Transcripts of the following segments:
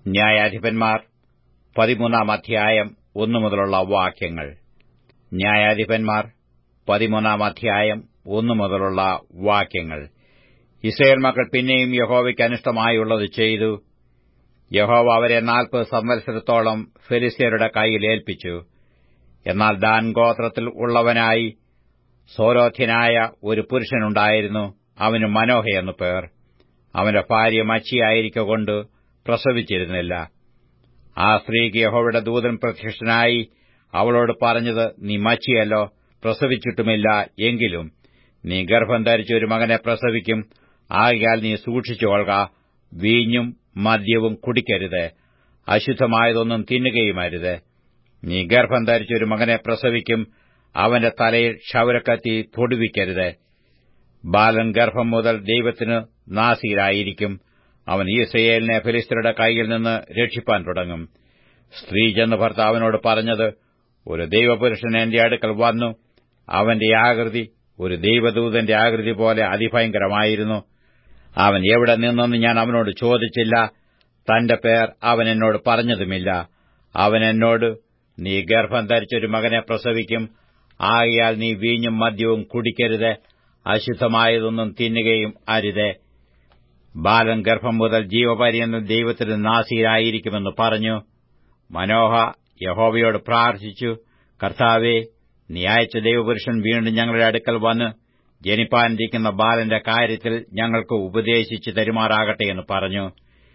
ന്യായാധിപന്മാർ പതിമൂന്നാം അധ്യായം ഒന്നു മുതലുള്ള വാക്യങ്ങൾ ന്യായാധിപന്മാർ പതിമൂന്നാം അധ്യായം ഒന്നു മുതലുള്ള വാക്യങ്ങൾ ഇസ്രയേൽ മക്കൾ പിന്നെയും യഹോവയ്ക്ക് അനിഷ്ടമായുള്ളത് ചെയ്തു യഹോവ അവരെ നാൽപ്പത് സംവത്സരത്തോളം ഫെലിസ്ത്യരുടെ കൈയിൽ ഏൽപ്പിച്ചു എന്നാൽ ദാൻ ഗോത്രത്തിൽ ഉള്ളവനായി സോരോധ്യനായ ഒരു പുരുഷനുണ്ടായിരുന്നു അവന് മനോഹ എന്നു പേർ അവന്റെ ഭാര്യ മച്ചിയായിരിക്കൊണ്ട് പ്രസവിച്ചിരുന്നില്ല ആ സ്ത്രീക്ക് യഹോവയുടെ ദൂതൻ പ്രത്യക്ഷനായി അവളോട് പറഞ്ഞത് നീ മച്ചിയല്ലോ പ്രസവിച്ചിട്ടുമില്ല എങ്കിലും നീ ഗർഭം ധരിച്ച ഒരു മകനെ പ്രസവിക്കും ആകയാൽ നീ സൂക്ഷിച്ചുകൊള്ളുക വീഞ്ഞും മദ്യവും കുടിക്കരുത് അശുദ്ധമായതൊന്നും തിന്നുകയുമരുത് നീ ഗർഭം ധരിച്ച ഒരു മകനെ പ്രസവിക്കും അവന്റെ തലയിൽ ക്ഷൗരക്കത്തി തൊടുവിക്കരുത് ബാലൻ ഗർഭം മുതൽ ദൈവത്തിന് നാസിയിലായിരിക്കും അവൻ ഈസയേലിനെ ഫിലിസ്തരുടെ കൈയിൽ നിന്ന് രക്ഷിപ്പാൻ തുടങ്ങും സ്ത്രീ ചെന്ന് ഭർത്താവിനോട് പറഞ്ഞത് ഒരു ദൈവപുരുഷൻ എന്റെ അടുക്കൽ വന്നു അവന്റെ ആകൃതി ഒരു ദൈവദൂതന്റെ ആകൃതി പോലെ അതിഭയങ്കരമായിരുന്നു അവൻ എവിടെ നിന്നെന്ന് ഞാൻ അവനോട് ചോദിച്ചില്ല തന്റെ പേർ അവൻ എന്നോട് പറഞ്ഞതുമില്ല അവൻ എന്നോട് നീ ഗർഭം ധരിച്ചൊരു മകനെ പ്രസവിക്കും ആകയാൽ നീ വീഞ്ഞും മദ്യവും കുടിക്കരുത് അശുദ്ധമായതൊന്നും തിന്നുകയും അരുത് ബാലൻ ഗർഭം മുതൽ ജീവപര്യന്തം ദൈവത്തിന് നാസിയിലായിരിക്കുമെന്ന് പറഞ്ഞു മനോഹ യഹോവയോട് പ്രാർത്ഥിച്ചു കർത്താവേ നീ അയച്ച ദൈവപുരുഷൻ വീണ്ടും ഞങ്ങളുടെ അടുക്കൽ വന്ന് ജനിപ്പാനിരിക്കുന്ന ബാലന്റെ കാര്യത്തിൽ ഞങ്ങൾക്ക് ഉപദേശിച്ചു തരുമാറാകട്ടെ എന്ന് പറഞ്ഞു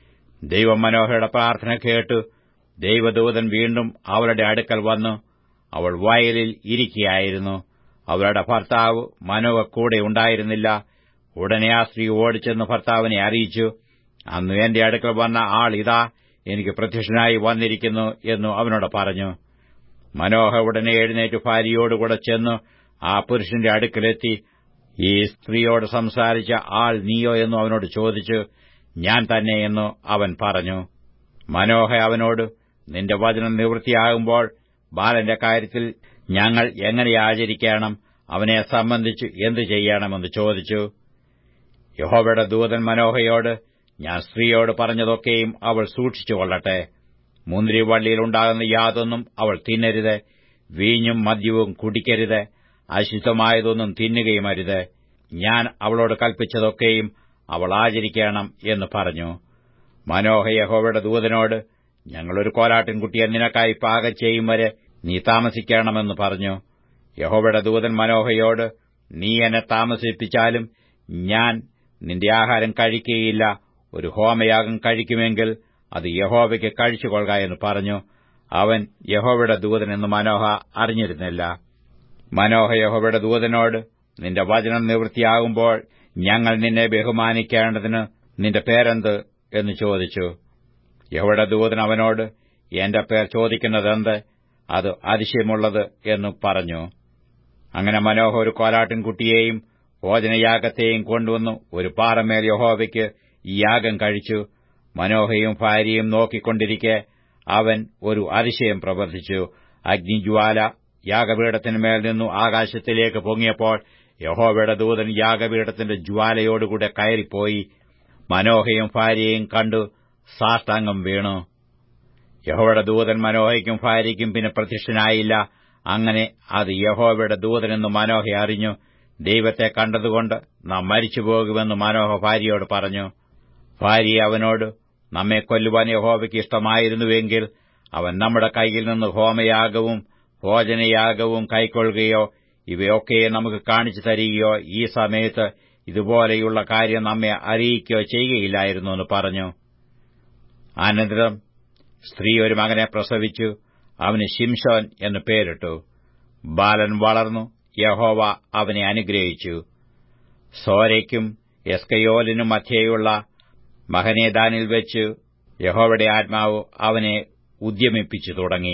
ദൈവം മനോഹയുടെ പ്രാർത്ഥന കേട്ടു ദൈവദൂതൻ വീണ്ടും അവളുടെ അടുക്കൽ വന്നു അവൾ വയലിൽ ഇരിക്കുകയായിരുന്നു അവളുടെ ഭർത്താവ് മനോഹ കൂടെ ഉണ്ടായിരുന്നില്ല ഉടനെ ആ സ്ത്രീ ഓടിച്ചെന്ന് ഭർത്താവിനെ അറിയിച്ചു അന്ന് എന്റെ അടുക്കൽ വന്ന ആൾ ഇതാ എനിക്ക് പ്രത്യക്ഷനായി വന്നിരിക്കുന്നു എന്നു അവനോട് പറഞ്ഞു മനോഹ ഉടനെ എഴുന്നേറ്റ് ഭാര്യയോടുകൂടെ ചെന്നു ആ പുരുഷന്റെ അടുക്കലെത്തി ഈ സ്ത്രീയോട് സംസാരിച്ച ആൾ നീയോ എന്നു അവനോട് ചോദിച്ചു ഞാൻ തന്നെ എന്നു അവൻ പറഞ്ഞു മനോഹ അവനോട് നിന്റെ വചനം നിവൃത്തിയാകുമ്പോൾ ബാലന്റെ കാര്യത്തിൽ ഞങ്ങൾ എങ്ങനെ ആചരിക്കണം അവനെ സംബന്ധിച്ച് എന്തു ചെയ്യണമെന്ന് ചോദിച്ചു യഹോവയുടെ ദൂതൻ മനോഹയോട് ഞാൻ സ്ത്രീയോട് പറഞ്ഞതൊക്കെയും അവൾ സൂക്ഷിച്ചുകൊള്ളട്ടെ മുന്തിരിവള്ളിയിലുണ്ടാകുന്ന യാതൊന്നും അവൾ തിന്നരുത് വീഞ്ഞും മദ്യവും കുടിക്കരുത് അശുദ്ധമായതൊന്നും തിന്നുകയും അരുത് ഞാൻ അവളോട് കൽപ്പിച്ചതൊക്കെയും അവൾ ആചരിക്കണം എന്ന് പറഞ്ഞു മനോഹ യഹോവയുടെ ദൂതനോട് ഞങ്ങളൊരു കോലാട്ടിൻകുട്ടിയെ നിനക്കായി പാകം ചെയ്യും വരെ നീ താമസിക്കണമെന്ന് പറഞ്ഞു യഹോവയുടെ ദൂതൻ മനോഹയോട് നീ എന്നെ താമസിപ്പിച്ചാലും ഞാൻ നിന്റെ ആഹാരം കഴിക്കുകയില്ല ഒരു ഹോമയാഗം കഴിക്കുമെങ്കിൽ അത് യഹോവയ്ക്ക് കഴിച്ചുകൊള്ളുക എന്ന് പറഞ്ഞു അവൻ യഹോവയുടെ ദൂതൻ എന്ന് മനോഹ അറിഞ്ഞിരുന്നില്ല മനോഹ യഹോവയുടെ ദൂതനോട് നിന്റെ വചനം നിവൃത്തിയാകുമ്പോൾ ഞങ്ങൾ നിന്നെ ബഹുമാനിക്കേണ്ടതിന് നിന്റെ പേരെന്ത് എന്ന് ചോദിച്ചു യഹോവയുടെ ദൂതൻ അവനോട് എന്റെ പേർ ചോദിക്കുന്നതെന്ത് അത് അതിശയമുള്ളത് എന്ന് പറഞ്ഞു അങ്ങനെ മനോഹ ഒരു കോലാട്ടിൻകുട്ടിയെയും ഭോജനയാഗത്തെയും കൊണ്ടുവന്നു ഒരു പാറമേൽ യഹോവയ്ക്ക് ഈ യാഗം കഴിച്ചു മനോഹയും ഭാര്യയും നോക്കിക്കൊണ്ടിരിക്കെ അവൻ ഒരു അതിശയം പ്രവർത്തിച്ചു അഗ്നിജ്വാല യാഗപീഠത്തിന്മേൽ നിന്നു ആകാശത്തിലേക്ക് പൊങ്ങിയപ്പോൾ യഹോവയുടെ ദൂതൻ യാഗപീഠത്തിന്റെ ജ്വാലയോടുകൂടെ കയറിപ്പോയി മനോഹയും ഭാര്യയും കണ്ടു സാഷ്ടാംഗം വീണു യഹോവയുടെ ദൂതൻ മനോഹയ്ക്കും ഭാര്യയ്ക്കും പിന്നെ പ്രത്യക്ഷനായില്ല അങ്ങനെ അത് യഹോവയുടെ ദൂതനെന്ന് മനോഹ അറിഞ്ഞു ദൈവത്തെ കണ്ടതുകൊണ്ട് നാം മരിച്ചുപോകുമെന്ന് മനോഹ ഭാര്യയോട് പറഞ്ഞു ഭാര്യ അവനോട് നമ്മെ കൊല്ലുവാൻ യഹോവയ്ക്ക് ഇഷ്ടമായിരുന്നുവെങ്കിൽ അവൻ നമ്മുടെ കൈയിൽ നിന്ന് ഹോമയാഗവും ഭോജനയാഗവും കൈക്കൊള്ളുകയോ ഇവയൊക്കെ നമുക്ക് കാണിച്ചു തരികയോ ഈ സമയത്ത് ഇതുപോലെയുള്ള കാര്യം നമ്മെ അറിയിക്കുകയോ ചെയ്യുകയില്ലായിരുന്നു എന്ന് പറഞ്ഞു അനന്തരം സ്ത്രീ ഒരു മകനെ പ്രസവിച്ചു അവന് ശിംഷോൻ എന്ന് പേരിട്ടു ബാലൻ വളർന്നു യഹോവ അവനെ അനുഗ്രഹിച്ചു സോരയ്ക്കും എസ്കയോലിനും മധ്യേയുള്ള മഹനേദാനിൽ വെച്ച് യഹോവയുടെ ആത്മാവ് അവനെ ഉദ്യമിപ്പിച്ചു തുടങ്ങി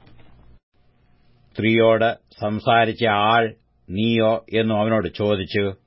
സ്ത്രീയോട് സംസാരിച്ച ആൾ നീയോ എന്നു അവനോട് ചോദിച്ചു